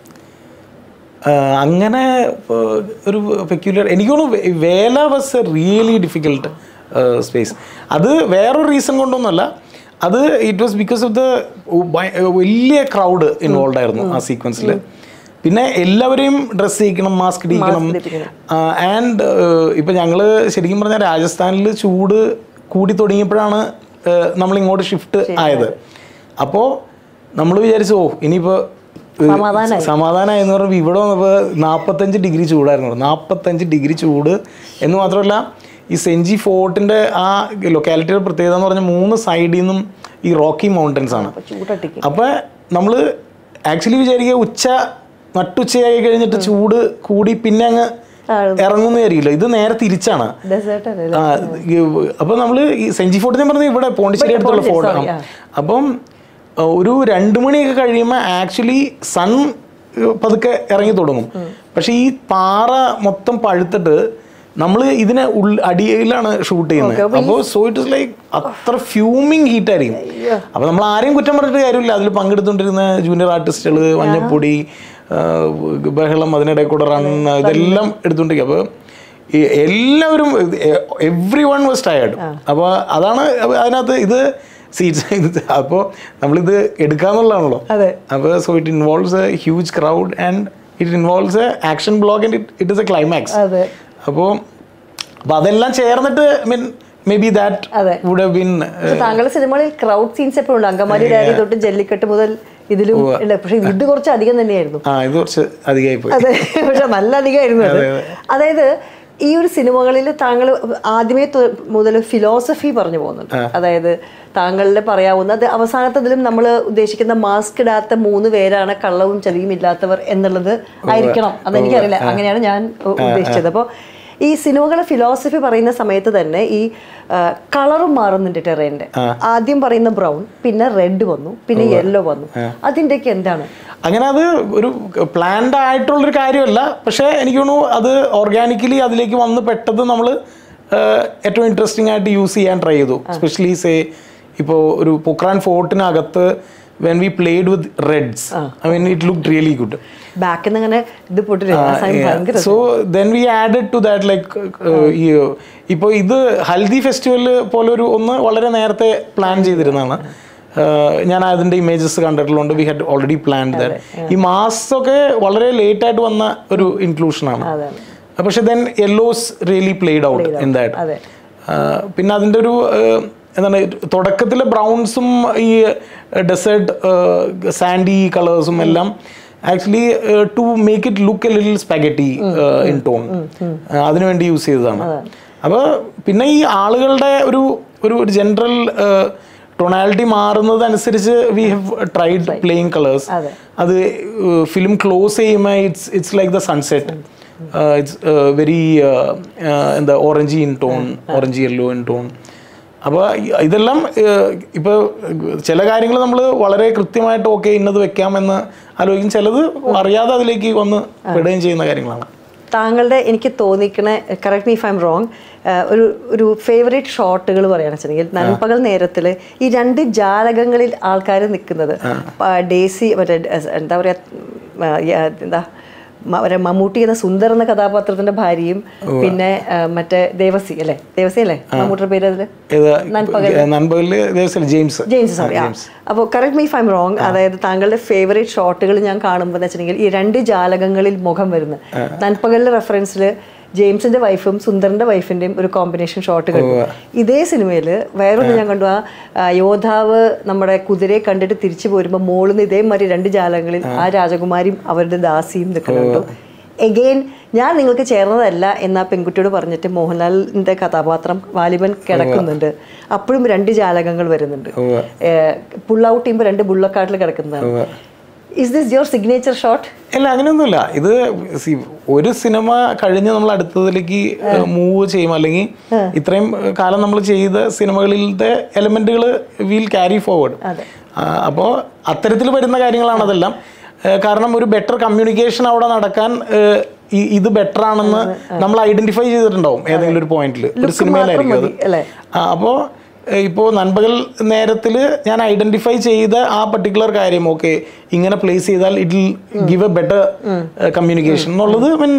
Speaker 1: ആഹ് അങ്ങനെ ഇപ്പൊ ഒരു പെക്യുലർ എനിക്ക് തോന്നുന്നു വേ- വേല was a really difficult space അത് വേറൊരു റീസൺ കൊണ്ടൊന്നുമല്ല അത് it was because of the വലിയ ക്രൗഡ് ഇൻവോൾവ് ആയിരുന്നു ആ സീക്വൻസിൽ പിന്നെ എല്ലാവരെയും ഡ്രസ്സ് ചെയ്യിക്കണം മാസ്ക് ഇടിക്കണം ആൻഡ് ഇപ്പം ഞങ്ങൾ ശരിക്കും പറഞ്ഞാൽ രാജസ്ഥാനിൽ ചൂട് കൂടി തുടങ്ങിയപ്പോഴാണ് നമ്മൾ ഇങ്ങോട്ട് ഷിഫ്റ്റ് ആയത് അപ്പോൾ നമ്മൾ വിചാരിച്ചു ഓ ഇനിയിപ്പോൾ
Speaker 2: സമാധാനായി.
Speaker 1: സമാധാനമായി എന്ന് പറയുമ്പോൾ ഇവിടെ വന്നപ്പോൾ നാൽപ്പത്തഞ്ച് ഡിഗ്രി ചൂടായിരുന്നു നാൽപ്പത്തഞ്ച് ഡിഗ്രി ചൂട് എന്ന് മാത്രമല്ല ഈ സെഞ്ചി ഫോർട്ടിൻ്റെ ആ ലൊക്കാലിറ്റിയുടെ പ്രത്യേകത എന്ന് പറഞ്ഞാൽ മൂന്ന് സൈഡിൽ നിന്നും ഈ റോക്കി മൗണ്ടൻസ് ആണ്
Speaker 2: ചൂടട്ടിക്ക്
Speaker 1: അപ്പോൾ നമ്മൾ ആക്ച്വലി വിചാരിക്കുക ഉച്ച നട്ടുച്ചയായി കഴിഞ്ഞിട്ട് ചൂട് കൂടി പിന്നെ അങ്ങ്
Speaker 2: താഴും.
Speaker 1: ഇറങ്ങുന്ന വിചാരിക്കില്ല ഇത് നേരെ തിരിച്ചാണ്
Speaker 2: ഡെസേർട്ട് അല്ലേ
Speaker 1: ആ, ഈ, അപ്പൊ നമ്മള് ഈ സെഞ്ചി ഫോർട്ട് ഞാൻ പറഞ്ഞത് ഇവിടെ പോണ്ടിച്ചേരി അടുത്തുള്ള ഫോർട്ട്
Speaker 2: sorry, ആ.
Speaker 1: അപ്പം ആ, ഒരു രണ്ട് മണിയൊക്കെ കഴിയുമ്പോൾ ആക്ച്വലി സൺ പതുക്കെ ഇറങ്ങി തുടങ്ങും പക്ഷെ ഈ പാറ മൊത്തം പഴുത്തിട്ട് നമ്മൾ ഇതിനെ ഉൾ അടിയിലാണ് ഷൂട്ട് ചെയ്യുന്നത് അപ്പോൾ സോ ഇറ്റ് ഇസ് ലൈക്ക് അത്ര ഫ്യൂമിങ് ഹീറ്റ് ആയിരിക്കും അപ്പോൾ നമ്മൾ ആരെയും കുറ്റം പറഞ്ഞിട്ട് കാര്യമില്ല അതിൽ പങ്കെടുത്തുകൊണ്ടിരുന്ന ജൂനിയർ ആർട്ടിസ്റ്റുകൾ മഞ്ഞപ്പൊടി ആ, ബഹളം അതിനിടയിൽ കൂടെ റൺ ഇതെല്ലാം എടുത്തുകൊണ്ടിരിക്കുക അപ്പോൾ ഈ എല്ലാവരും എവ്രി വൺ വാസ് ടയേർഡ് അപ്പോൾ അതാണ് അപ്പൊ അതിനകത്ത് ഇത് സീറ്റ്സ് അപ്പോൾ നമ്മളിത് എടുക്കാന്നുള്ളതാണല്ലോ
Speaker 2: അതെ.
Speaker 1: അപ്പോൾ so it involves a huge crowd and it involves a action block and it it is a climax
Speaker 2: അതെ
Speaker 1: അപ്പോൾ അപ്പോൾ അതെല്ലാം ചേർന്നിട്ട് മീൻ മേ ബി ദാറ്റ്
Speaker 2: അതെ.
Speaker 1: വുഡ് ഹവ് ബീൻ
Speaker 2: പക്ഷെ താങ്കളുടെ സിനിമകളിൽ ക്രൗഡ് സീൻസ് എപ്പോഴും ഉണ്ട് അങ്കമാലി ഡയറി തൊട്ട് ജല്ലിക്കെട്ട് മുതൽ ഇതിലും ഇല്ല പക്ഷെ ഇത് കുറച്ച് അധികം തന്നെയായിരുന്നു
Speaker 1: ആ ഇത് കുറച്ച് അധികമായി പോയി
Speaker 2: അതെ പക്ഷെ നല്ല അധികമായിരുന്നു അത് അതായത് ഈ ഒരു സിനിമകളിൽ താങ്കൾ ആദ്യമേ തൊ- മുതൽ ഫിലോസഫി പറഞ്ഞു പോകുന്നുണ്ട് അതായത് താങ്കളുടെ പറയാവുന്ന അത് അവസാനത്തതിലും നമ്മൾ ഉദ്ദേശിക്കുന്ന മാസ്ക് ഇടാത്ത മൂന്ന് പേരാണ് കള്ളവും ചതിയും ഇല്ലാത്തവർ എന്നുള്ളത് ആയിരിക്കണം അതെനിക്കറിയില്ല അങ്ങനെയാണ് ഞാൻ ഉ- ഉദ്ദേശിച്ചത് അപ്പോൾ ഈ സിനിമകളെ ഫിലോസഫി പറയുന്ന സമയത്ത് തന്നെ ഈ കളറും മാറുന്നുണ്ട് ടെറേന്റെ ആദ്യം പറയുന്ന ബ്രൗൺ പിന്നെ റെഡ് വന്നു പിന്നെ യെല്ലോ വന്നു അതിൻ്റെയൊക്കെ എന്താണ്
Speaker 1: അങ്ങനെ അത് ഒരു പ്ലാൻഡ് ആയിട്ടുള്ളൊരു കാര്യമല്ല പക്ഷേ എനിക്ക് തോന്നുന്നു അത് ഓർഗാനിക്കലി അതിലേക്ക് വന്ന് പെട്ടത് നമ്മൾ ഏറ്റവും ഇൻട്രസ്റ്റിംഗ് ആയിട്ട് യൂസ് ചെയ്യാൻ ട്രൈ ചെയ്തു സ്പെഷ്യലി സേ ഇപ്പോൾ ഒരു പൊക്രാൻ ഫോർട്ടിനകത്ത് when we played with reds I mean it look really good
Speaker 2: ബാക്കിൽ നിന്ന് അങ്ങനെ ഇത് പൊട്ടില്ല ഭയങ്കര
Speaker 1: so then we added to that like ഈ ഇപ്പോൾ ഇത് ഹൽദി ഫെസ്റ്റിവൽ പോലെ ഒരു ഒന്ന് വളരെ നേരത്തെ പ്ലാൻ ചെയ്തിരുന്നതാണ് Uh, ഞാൻ അതിൻ്റെ ഇമേജസ് കണ്ടിട്ടുള്ളതുകൊണ്ട് we had already planned that ഈ മാസ്ക് ഒക്കെ വളരെ ലേറ്റ് ആയിട്ട് വന്ന ഒരു ഇൻക്ലൂഷനാണ് പക്ഷെ then yellows really played out in that
Speaker 2: അതെ.
Speaker 1: പിന്നെ അതിൻ്റെ ഒരു uh, എന്താണ് തുടക്കത്തിലെ ബ്രൗൺസും ഈ ഡെസേർട്ട് സാൻഡി കളേഴ്സും എല്ലാം actually to make it look a little spaghetti in tone അതിനുവേണ്ടി യൂസ് ചെയ്തതാണ് അപ്പോൾ പിന്നെ ഈ ആളുകളുടെ ഒരു ഒരു ജനറൽ ടൊണാലിറ്റി മാറുന്നതനുസരിച്ച് we have tried playing colours അത് ഫിലിം ക്ലോസ് ചെയ്യുമ്പോൾ it's it's like the sunset it's very എന്താ orangey in tone orange yellow in tone അപ്പോൾ ഇതെല്ലാം ഇപ്പോൾ ചില കാര്യങ്ങൾ നമ്മൾ വളരെ കൃത്യമായിട്ട് ഓക്കെ ഇന്നത് വെക്കാമെന്ന് ആലോചിക്കും ചിലത് അറിയാതെ അതിലേക്ക് വന്ന് പെടുകയും ചെയ്യുന്ന കാര്യങ്ങളാണ്
Speaker 2: താങ്കളുടെ എനിക്ക് തോന്നിക്കണ correct me if I am wrong ഒരു ഒരു ഫേവറേറ്റ് ഷോട്ടുകൾ പറയുകയാണെന്ന് വെച്ചിട്ടുണ്ടെങ്കിൽ നൻപകൽ നേരത്തിൽ ഈ രണ്ട് ജാലകങ്ങളിൽ ആൾക്കാർ നിൽക്കുന്നത് ഡേസി മറ്റേ എസ് എന്താ പറയുക എന്താ മ- ഒരു മമ്മൂട്ടി എന്ന സുന്ദർ എന്ന കഥാപാത്രത്തിന്റെ ഭാര്യയും പിന്നെ ആ, മറ്റേ ദേവസി അല്ലേ ദേവസി അല്ലേ മമ്മൂട്ടിയുടെ പേര് അതില്
Speaker 1: ഏത് നൻപകലിൽ ജെയിംസ്
Speaker 2: ജെയിംസ് സോറി അപ്പോൾ കറക്റ്റ് മീ ഫൈം റോങ് അതായത് താങ്കളുടെ ഫേവറേറ്റ് ഷോട്ടുകൾ ഞാൻ കാണുമ്പോൾ എന്ന് വെച്ചിട്ടുണ്ടെങ്കിൽ ഈ രണ്ട് ജാലകങ്ങളിൽ മുഖം വരുന്നത് നൻപകലിലെ റെഫറൻസിൽ ജെയിംസിന്റെ വൈഫും സുന്ദറിന്റെ വൈഫിന്റെയും ഒരു കോമ്പിനേഷൻ ഷോട്ട് കണ്ടു ഇതേ സിനിമയിൽ വേറൊന്ന് ഞാൻ കണ്ടു ആ ആ, യോദ്ധാവ് നമ്മുടെ കുതിരയെ കണ്ടിട്ട് തിരിച്ചു പോരുമ്പോൾ മോളിന്ന് ഇതേമാതിരി രണ്ട് ജാലകങ്ങളിൽ ആ രാജകുമാരിയും അവരുടെ ദാസിയും നിൽക്കുന്നുണ്ടു എഗെയിൻ ഞാൻ നിങ്ങൾക്ക് ചേർന്നതല്ല എന്ന പെൺകുട്ടിയോട് പറഞ്ഞിട്ട് മോഹൻലാലിന്റെ കഥാപാത്രം വാലിബൻ കിടക്കുന്നുണ്ട് അപ്പോഴും രണ്ട് ജാലകങ്ങൾ വരുന്നുണ്ട് പുൾ ഔട്ട് ചെയ്യുമ്പോൾ രണ്ട് ബുള്ളക്കാട്ടിൽ കിടക്കുന്നതാണ് is this your signature shot
Speaker 1: അല്ല അങ്ങനെയൊന്നുമില്ല ഇത് see, ഒരു സിനിമ കഴിഞ്ഞ് നമ്മൾ അടുത്തതിലേക്ക് മൂവ് ചെയ്യും അല്ലെങ്കിൽ ഇത്രയും കാലം നമ്മൾ ചെയ്ത സിനിമകളിലത്തെ എലമെന്റുകൾ വിൽ ക്യാരി ഫോർവേഡ് അപ്പോൾ അത്തരത്തിൽ വരുന്ന കാര്യങ്ങളാണ് അതെല്ലാം ആ, കാരണം ഒരു ബെറ്റർ കമ്മ്യൂണിക്കേഷൻ അവിടെ നടക്കാൻ ആ, ഈ- ഇത് ബെറ്റർ ആണെന്ന് നമ്മൾ ഐഡന്റിഫൈ ചെയ്തിട്ടുണ്ടാവും ഏതെങ്കിലും ഒരു പോയിന്റിൽ ഒരു സിനിമയിലായിരിക്കും അത്
Speaker 2: അല്ലേ
Speaker 1: അപ്പോൾ ഇപ്പോൾ നൻപകൽ നേരത്തിൽ ഞാൻ ഐഡന്റിഫൈ ചെയ്ത ആ പർട്ടിക്കുലർ കാര്യം ഓക്കെ ഇങ്ങനെ പ്ലേസ് ചെയ്താൽ it will give a better communication എന്നുള്ളത് mean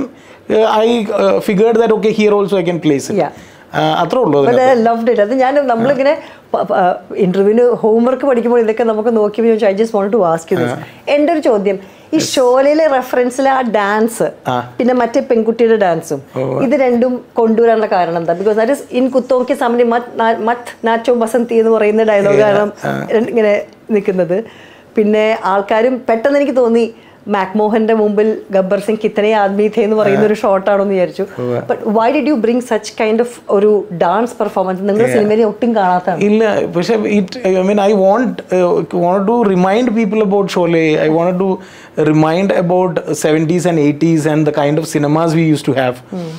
Speaker 1: I figured that okay here also I can place
Speaker 2: Yeah.
Speaker 1: അത്രേ ഉള്ളൂ അതിന്.
Speaker 2: ലവ്ഡ് ഇറ്റ് അത് ഞാൻ നമ്മളിങ്ങനെ ഇന്റർവ്യൂവിന് ഹോംവർക്ക് പഠിക്കുമ്പോൾ ഇതൊക്കെ നമുക്ക് നോക്കി ചോദിച്ചു I just want to ask you this എൻ്റെ ഒരു ചോദ്യം ഈ ഷോലയിലെ റെഫറൻസിലെ ആ ഡാൻസ് പിന്നെ മറ്റേ പെൺകുട്ടിയുടെ ഡാൻസും ഇത് രണ്ടും കൊണ്ടുവരാനുള്ള കാരണം എന്താ ബിക്കോസ് ദാറ്റ് ഇസ് ഇൻ കുത്തോക്കി സാമനെ മത് നാ- മത് നാച്ചോ ബസന്തി എന്ന് പറയുന്ന ഡയലോഗാണ് ഇങ്ങനെ നിൽക്കുന്നത് പിന്നെ ആൾക്കാരും പെട്ടെന്ന് എനിക്ക് തോന്നി മാക്മോഹന്റെ മുമ്പിൽ ഗബ്ബർ സിംഗ് കിത്തനെ ആദ്മി ഥേ എന്ന് പറയുന്ന ഒരു ഷോട്ടാണോ എന്ന് വിചാരിച്ചു but why did you bring such kind of ഒരു ഡാൻസ് പെർഫോമൻസ് നിങ്ങളുടെ സിനിമയിൽ ഒട്ടും കാണാത്തതാണ്
Speaker 1: ഇല്ല പക്ഷേ it I mean I want want to remind people about Sholay I want to remind about seventies and eighties and the kind of cinemas we use to have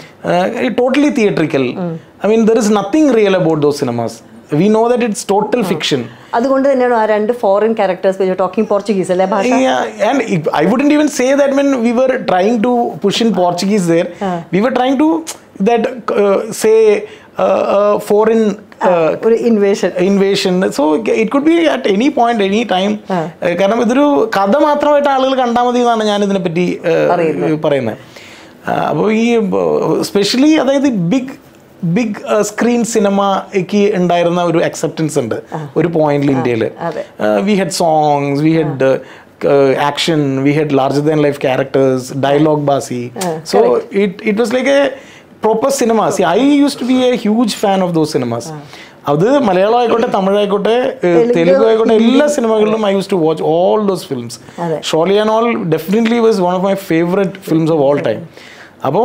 Speaker 1: totally theatrical I mean there is nothing real about those cinemas we know that it's total fiction
Speaker 2: അതുകൊണ്ട് തന്നെയാണ് ആ രണ്ട് foreign characters talking Portuguese അല്ലേ ഭാഷ
Speaker 1: Yeah, and if, I wouldn't even say that when we were trying to push in Portuguese there, we were trying to that uh, say uh, uh, foreign uh,
Speaker 2: ഒരു invasion
Speaker 1: invasion so it could be at any point any time കാരണം ഇതൊരു കഥ മാത്രമായിട്ട് ആളുകൾ കണ്ടാൽ മതി എന്നാണ് ഞാൻ ഇതിനെപ്പറ്റി പറയുന്നത് അപ്പോൾ ഈ സ്പെഷ്യലി അതായത് ബിഗ് ബിഗ് സ്ക്രീൻ സിനിമയ്ക്ക് ഉണ്ടായിരുന്ന ഒരു അക്സെപ്റ്റൻസ് ഉണ്ട് ഒരു പോയിന്റിൽ ഇന്ത്യയിൽ we had songs we had action we had larger than life characters dialogue ബാസി so it it was like a proper cinemas I use to be a huge fan of those cinemas അത് മലയാളം ആയിക്കോട്ടെ തമിഴ് ആയിക്കോട്ടെ ഏഹ്, തെലുങ്ക് ആയിക്കോട്ടെ എല്ലാ സിനിമകളിലും I use to watch all those films Sholay and all definitely was one of my favourite films of all time അപ്പോൾ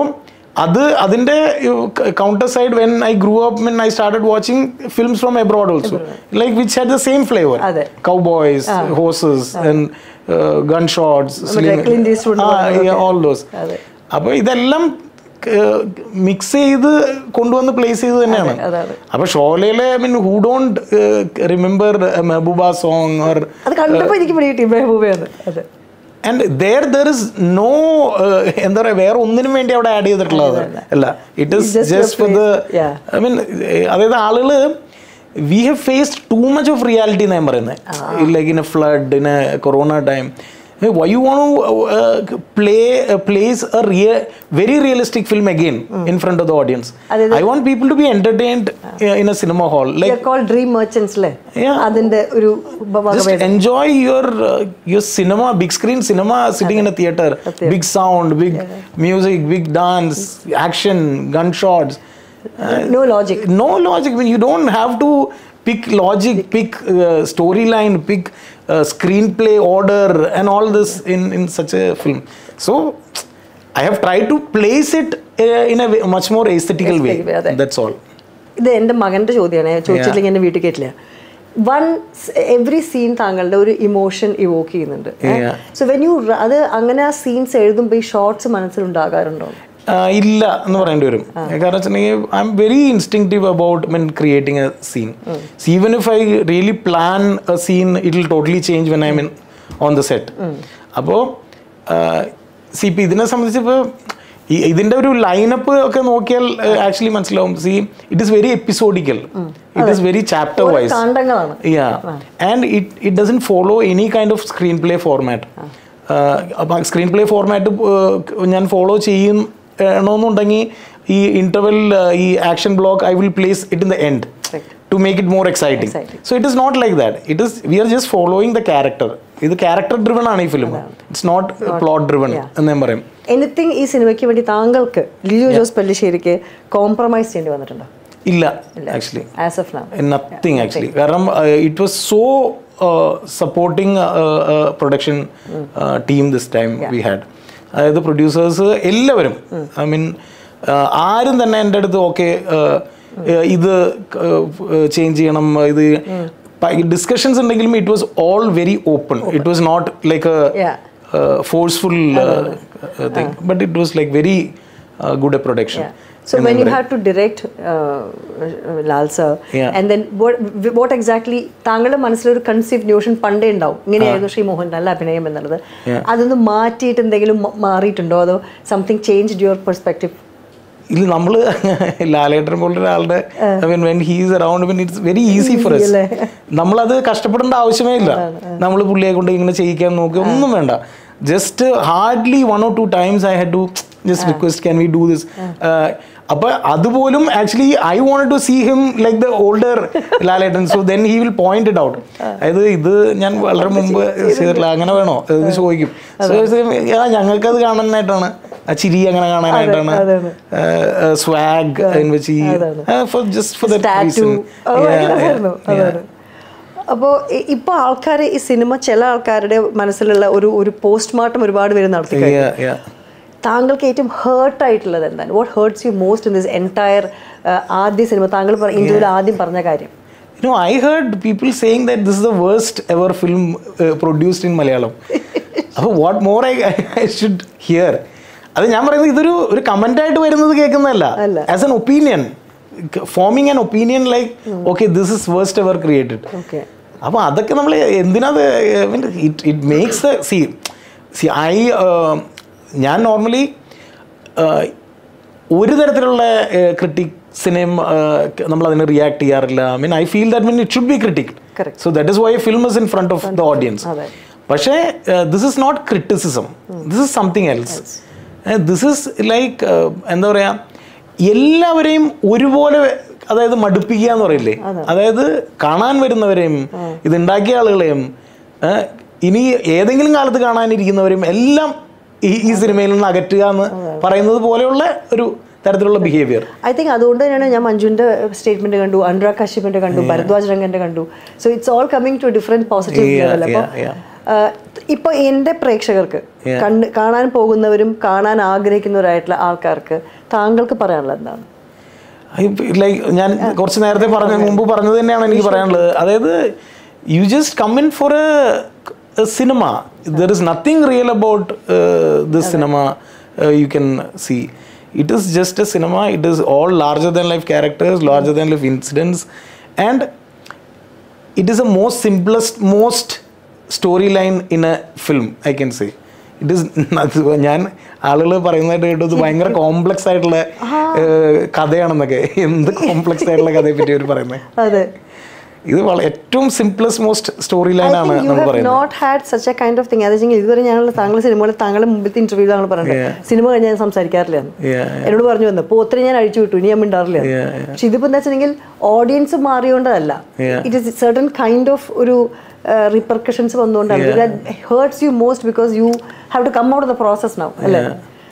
Speaker 1: അത് അതിന്റെ counter side when I grew up when I started watching films from abroad also like which had the same flavour
Speaker 2: അതെ.
Speaker 1: Cowboys horses and gun shots
Speaker 2: Clint Eastwood
Speaker 1: all those
Speaker 2: അതെ.
Speaker 1: അപ്പൊ ഇതെല്ലാം mix ചെയ്ത് കൊണ്ടുവന്ന് place ചെയ്ത് തന്നെയാണ്
Speaker 2: അതാണ്.
Speaker 1: അപ്പൊ ഷോലയിലെ I mean who don't remember Mehbooba song or
Speaker 2: അത് കണ്ടപ്പോൾ എനിക്ക് പിടികിട്ടി മെഹബൂബയാണ് അതെ
Speaker 1: and there there is no എന്താ പറയാ വേറെ ഒന്നിനും വേണ്ടി അവിടെ ആഡ് ചെയ്തിട്ടുള്ളത് അല്ല it is
Speaker 2: just
Speaker 1: just for the
Speaker 2: replace- yeah.
Speaker 1: I mean അതായത് ആളുകള് we have faced too much of reality എന്നാ ഞാൻ പറയുന്നത് like in a flood in a corona time why you want play place a Riya very realistic film again in front of the audience I want people to be entertained in a cinema hall like
Speaker 2: call dream merchants അല്ലേ
Speaker 1: Yeah.
Speaker 2: അതിന്റെ ഒരു വ- വക
Speaker 1: just enjoy your uh, your cinema big screen cinema sitting in a theater big sound big music big dance action gunshots
Speaker 2: no logic
Speaker 1: no logic I mean, you don't have to pick logic pick uh, storyline pick uh, screenplay order and all this in in such a film so i have tried to place it uh, in a way, much more aesthetical way
Speaker 2: Aesthetic way, അതെ.
Speaker 1: that's all
Speaker 2: ഇത് എൻ്റെ മകൻ്റെ ചോദ്യമാണ് ചോദിച്ചില്ലെങ്കിൽ എൻ്റെ വീട്ടിൽ കേട്ടില്ല one every scene താങ്കളുടെ ഒരു ഇമോഷൻ ഇവോക്ക് ചെയ്യുന്നുണ്ട്
Speaker 1: Yeah.
Speaker 2: സോ വെൻ യു അത് അങ്ങനെ ആ സീൻസ് എഴുതുമ്പോൾ ഈ ഷോർട്സ് മനസ്സിലുണ്ടാകാറുണ്ടോ
Speaker 1: ആ, ഇല്ല എന്ന് പറയേണ്ടി വരും കാരണം വെച്ചിട്ടുണ്ടെങ്കിൽ I am very instinctive about men creating a scene even if I really plan a scene it will totally change when I mean on the set അപ്പോൾ സി പി ഇതിനെ സംബന്ധിച്ച് ഇപ്പോൾ ഇതിന്റെ ഒരു ലൈനപ്പ് ഒക്കെ നോക്കിയാൽ ആക്ച്വലി മനസ്സിലാവും see it is very episodical it is very chapter wise
Speaker 2: കാണ്ഡങ്ങളാണ്
Speaker 1: yeah and it it doesn't follow any kind of screenplay format അപ്പം സ്ക്രീൻ പ്ലേ ഫോർമാറ്റ് ഞാൻ ഫോളോ ചെയ്യണമെന്നുണ്ടെങ്കിൽ ഈ ഇന്റർവെൽ ഈ action block I will place it in the end to make it more exciting
Speaker 2: Exciting.
Speaker 1: So it is not like that it is we are just following the character ഇത് character driven ആണ് ഈ film it's not plot driven എന്ന് ഞാൻ പറയും
Speaker 2: anything ഈ സിനിമയ്ക്ക് വേണ്ടി താങ്കൾക്ക് ലിയോ ജോസ് പല്ലിശ്ശേരിക്ക് കോംപ്രമൈസ് ചെയ്യേണ്ടി വന്നിട്ടുണ്ടോ
Speaker 1: ഇല്ല actually
Speaker 2: as of now
Speaker 1: nothing actually കാരണം it was so supporting production team this time we had അതായത് പ്രൊഡ്യൂസേഴ്സ് എല്ലാവരും ഐ മീൻ ആരും തന്നെ എൻ്റെ അടുത്ത് ഓക്കെ ഇത് ചേഞ്ച് ചെയ്യണം ഇത് ഡിസ്കഷൻസ് ഉണ്ടെങ്കിലും it was all very open it was not like
Speaker 2: Yeah.
Speaker 1: Forceful thing but it was like very good a production
Speaker 2: So when you had to direct uh, Lal sir,
Speaker 1: Yeah.
Speaker 2: and then what what exactly താങ്കളുടെ മനസ്സിലൊരു conceive Notion പണ്ടേ ഉണ്ടാവും ഇങ്ങനെയായിരുന്നു ശ്രീ മോഹൻ നല്ല അഭിനയം എന്നുള്ളത് അതൊന്ന് മാറ്റിയിട്ട് എന്തെങ്കിലും മ- മാറിയിട്ടുണ്ടോ അതോ സംതിങ് ചേഞ്ച് യുവർ പെർസ്പെക്റ്റീവ്
Speaker 1: ഇല്ല നമ്മള് ലാലേട്ടൻ പോലുള്ള ഒരാളുടെ mean when he's around mean it's very easy for us നമ്മളത് കഷ്ടപ്പെടേണ്ട ആവശ്യമേ ഇല്ല നമ്മൾ പുള്ളിയെ കൊണ്ട് ഇങ്ങനെ ചെയ്യിക്കാൻ നോക്കി ഒന്നും വേണ്ട just hardly one or two times I had to just request can we do this അപ്പൊ അതുപോലും actually I want to see him like the older Lalettan so then he will point it out അതായത് ഇത് ഞാൻ വളരെ മുമ്പ് ചെയ്തിട്ടില്ല അങ്ങനെ വേണോ എന്ന് ചോദിക്കും സോ ഞങ്ങൾക്കത് കാണാനായിട്ടാണ് ആ ചിരി അങ്ങനെ കാണാനായിട്ടാണ് സ്വാഗ് വെച്ച് for just for that
Speaker 2: tattoo
Speaker 1: reason
Speaker 2: അതാണ് അപ്പോൾ ഇപ്പോൾ ആൾക്കാർ ഈ സിനിമ ചില ആൾക്കാരുടെ മനസ്സിലുള്ള ഒരു ഒരു പോസ്റ്റ്മോർട്ടം ഒരുപാട് പേര് നടത്തി കഴിഞ്ഞു. താങ്കൾക്ക് ഏറ്റവും ഹേർട്ട് ആയിട്ടുള്ളത് എന്താണ് what hurts you most in this entire ആദ്യ സിനിമ താങ്കൾ ഇന്ത്യയിൽ ആദ്യം പറഞ്ഞ കാര്യം
Speaker 1: You know, I heard people saying that this is the worst ever film uh, produced in Malayalam. അപ്പോൾ what more I I should hear അത് ഞാൻ പറയുന്നത് ഇതൊരു ഒരു കമന്റ് ആയിട്ട് വരുന്നത് കേൾക്കുന്നതല്ല
Speaker 2: അല്ല.
Speaker 1: As an opinion forming an opinion like okay this is worst ever created
Speaker 2: okay
Speaker 1: അപ്പോൾ അതൊക്കെ നമ്മൾ എന്തിനത് it it makes the C C I ഞാൻ നോർമലി ഒരു തരത്തിലുള്ള ക്രിട്ടിക്സിനെയും നമ്മൾ അതിനെ റിയാക്ട് ചെയ്യാറില്ല I mean I feel that mean it should be critic
Speaker 2: Correct.
Speaker 1: So that is why film is in front of the audience
Speaker 2: അതെ.
Speaker 1: പക്ഷേ this is not criticism this is something else this is like എന്താ പറയുക എല്ലാവരെയും ഒരുപോലെ അതായത് മടുപ്പിക്കുക എന്ന് പറയില്ലേ അതായത് കാണാൻ വരുന്നവരെയും ഇത് ഉണ്ടാക്കിയ ആളുകളെയും ഏഹ്, ഇനി ഏതെങ്കിലും കാലത്ത് കാണാനിരിക്കുന്നവരെയും എല്ലാം ഈ ഈ സിനിമയിൽ നിന്ന് അകറ്റുക എന്ന് പറയുന്നത് പോലെയുള്ള ഒരു തരത്തിലുള്ള ബിഹേവിയർ
Speaker 2: ഐ തിങ്ക് അതുകൊണ്ട് തന്നെയാണ് ഞാൻ മഞ്ജുവിന്റെ സ്റ്റേറ്റ്മെന്റ് കണ്ടു അനുരാഗ് കശ്യപിന്റെ കണ്ടു ഭരദ്വാജ് രംഗന്റെ കണ്ടു so it's all coming to different positive
Speaker 1: Yeah,
Speaker 2: level അപ്പോൾ
Speaker 1: yeah, yeah.
Speaker 2: ഇപ്പൊ എൻ്റെ പ്രേക്ഷകർക്ക് കണ്ട് കാണാൻ പോകുന്നവരും കാണാൻ ആഗ്രഹിക്കുന്നവരായിട്ടുള്ള ആൾക്കാർക്ക് താങ്കൾക്ക് പറയാനുള്ളത് എന്താണ്
Speaker 1: ലൈക്ക് ഞാൻ കുറച്ച് നേരത്തെ പറഞ്ഞ മുമ്പ് പറഞ്ഞത് തന്നെയാണ് എനിക്ക് പറയാനുള്ളത് അതായത് you just come in for a cinema there is nothing real about this cinema you can see it is just a cinema it is all larger than life characters larger than life incidence and it is a most simplest most story line in a film I can say it is ഞാൻ ആളുകൾ പറയുന്നതായിട്ട് കേട്ടു ഇത് ഭയങ്കര complex ആയിട്ടുള്ള ഏഹ്, കഥയാണെന്നൊക്കെ എന്ത് complex ആയിട്ടുള്ള കഥയെ പറ്റി അവർ പറയുന്നത്
Speaker 2: അതെ
Speaker 1: ഇത് വളരെ ഏറ്റവും സിംപ്ലസ്റ്റ് മോസ്റ്റ് സ്റ്റോറി ലൈൻ ആണ്
Speaker 2: യു
Speaker 1: നമ്മൾ
Speaker 2: ഹാവ്
Speaker 1: പറയുന്നത്
Speaker 2: not had such a kind of thing അതെങ്കിൽ ഇതുവരെ ഞങ്ങൾ താങ്കളുടെ സിനിമകൾ താങ്കളുടെ മുമ്പിലത്തെ ഇന്റർവ്യൂ താങ്കൾ പറഞ്ഞത് സിനിമ കഴിഞ്ഞ് ഞാൻ സംസാരിക്കാറില്ല എന്ന്.
Speaker 1: Yeah,
Speaker 2: എന്നോട് പറഞ്ഞു വന്നു പോത്തിനെ ഞാൻ അഴിച്ചു വിട്ടു ഇനി ഞാൻ മിണ്ടാറില്ല എന്ന്.
Speaker 1: Yeah, yeah.
Speaker 2: പക്ഷെ ഇതിപ്പോ എന്താ വെച്ചിട്ടുണ്ടെങ്കിൽ ഓഡിയൻസ് മാറിയോണ്ടല്ല
Speaker 1: Yeah.
Speaker 2: It is certain kind of ഒരു റിപ്പർക്കഷൻസ് വന്നുകൊണ്ടാണ് hurts you most because you have to come out of the process now അല്ലേ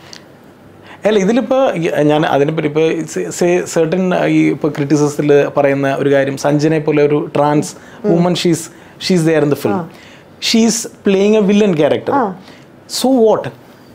Speaker 1: അല്ല ഇതിലിപ്പോൾ ഞാൻ അതിനെപ്പറ്റി ഇപ്പോൾ സെർട്ടൻ ഈ ഇപ്പോൾ ക്രിറ്റിസിസത്തിൽ പറയുന്ന ഒരു കാര്യം സഞ്ജനെ പോലെ ഒരു trans woman she's she's there in the film she's playing a villain character so what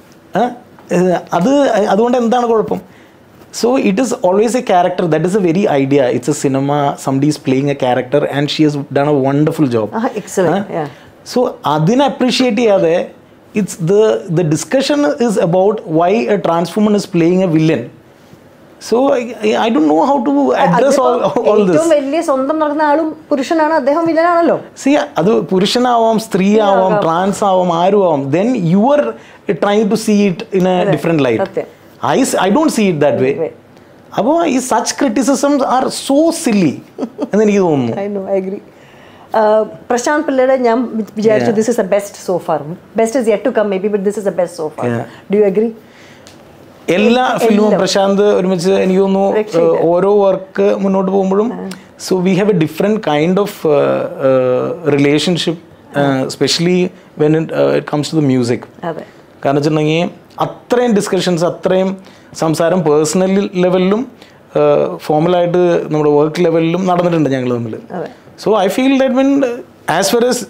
Speaker 1: അത് അതുകൊണ്ട് എന്താണ് കുഴപ്പം so it is always a character that is a very idea it's a cinema somebody is playing a character and she has done a wonderful job
Speaker 2: excellent
Speaker 1: so അതിനെ appreciate ചെയ്യാതെ it's the the discussion is about why a transwoman is playing a villain so I Dr no how to address all
Speaker 2: ഏറ്റവും
Speaker 1: this
Speaker 2: വലിയ സ്വന്തം നടക്കുന്ന ആളും പുരുഷനാണ് അദ്ദേഹം വില്ലനാണല്ലോ
Speaker 1: C അത് പുരുഷനാവാം സ്ത്രീ ആവാം ട്രാൻസ് ആവാം ആരും ആവാം then you are trying to see it in a different light
Speaker 2: സത്യം.
Speaker 1: I I don't see it that way അപ്പോൾ ഈ such criticisms are so silly എന്ന് എനിക്ക് തോന്നുന്നു
Speaker 2: I know I agree Prashanth പിള്ളയുടെ ഞാൻ വി- വിചാരിച്ചു this is a best so far best is yet to come may be but this is a best so far
Speaker 1: Yeah.
Speaker 2: Do you agree
Speaker 1: എല്ലാ ഫിലിമും പ്രശാന്ത് ഒരുമിച്ച് എനിക്ക് തോന്നുന്നു ഏഹ്, ഓരോ വർക്ക് മുന്നോട്ട് പോകുമ്പോഴും so we have a different kind of relationship specially when it comes to the music
Speaker 2: അതെ
Speaker 1: കാരണം വെച്ചിട്ടുണ്ടെങ്കിൽ അത്രയും ഡിസ്കഷൻസ് അത്രയും സംസാരം പേഴ്സണൽ ലെവലിലും ഫോമലായിട്ട് നമ്മുടെ വർക്ക് ലെവലിലും നടന്നിട്ടുണ്ട് ഞങ്ങൾ തമ്മിൽ
Speaker 2: അതെ.
Speaker 1: So I feel that mean as far as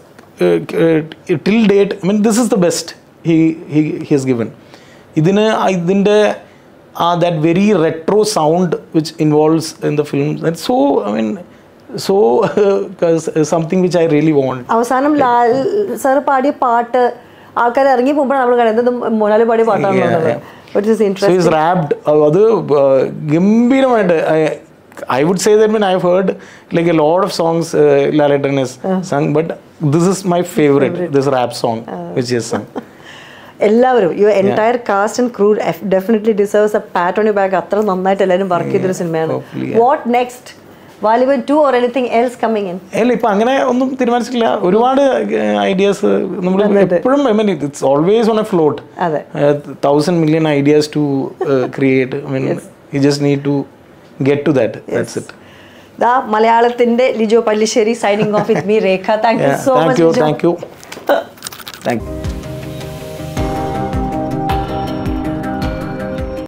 Speaker 1: till date mean this is the best he he his given ഇതിന് ഇതിൻ്റെ ആ that very retro sound which involves in the film that so I mean so something which I really want
Speaker 2: അവസാനം Lal sir പാടിയ പാട്ട് ആൾക്കാർ ഇറങ്ങി പോകുമ്പോൾ നമ്മൾ കണ്ടത് മോനാലി പാടിയ പാട്ടാണെന്നുള്ളത് which is
Speaker 1: so
Speaker 2: interest
Speaker 1: is rapped അത് uh, ഗംഭീരമായിട്ട് I would say that mean I have heard like a load of songs ലാലേട്ടൻ is sung but this is my favourite this rap song which is sung
Speaker 2: എല്ലാവരും your entire cast and crew definitely deserves a pat on you back അത്ര നന്നായിട്ട് എല്ലാവരും work ചെയ്തൊരു സിനിമയാണ്
Speaker 1: hopefully,
Speaker 2: what next Vaaliban two or anything else coming in
Speaker 1: അല്ല ഇപ്പൊ അങ്ങനെ ഒന്നും തീരുമാനിച്ചിട്ടില്ല ഒരുപാട് ഐഡിയാസ് നമ്മൾ എപ്പോഴും I mean it's always on a float
Speaker 2: അതെ
Speaker 1: thousand million ideas to create I mean you just need to get to that that's it
Speaker 2: ദാ മലയാളത്തിന്റെ Lijo Pellissery signing off with me Rekha thank you so
Speaker 1: thank
Speaker 2: much
Speaker 1: you thank you thank U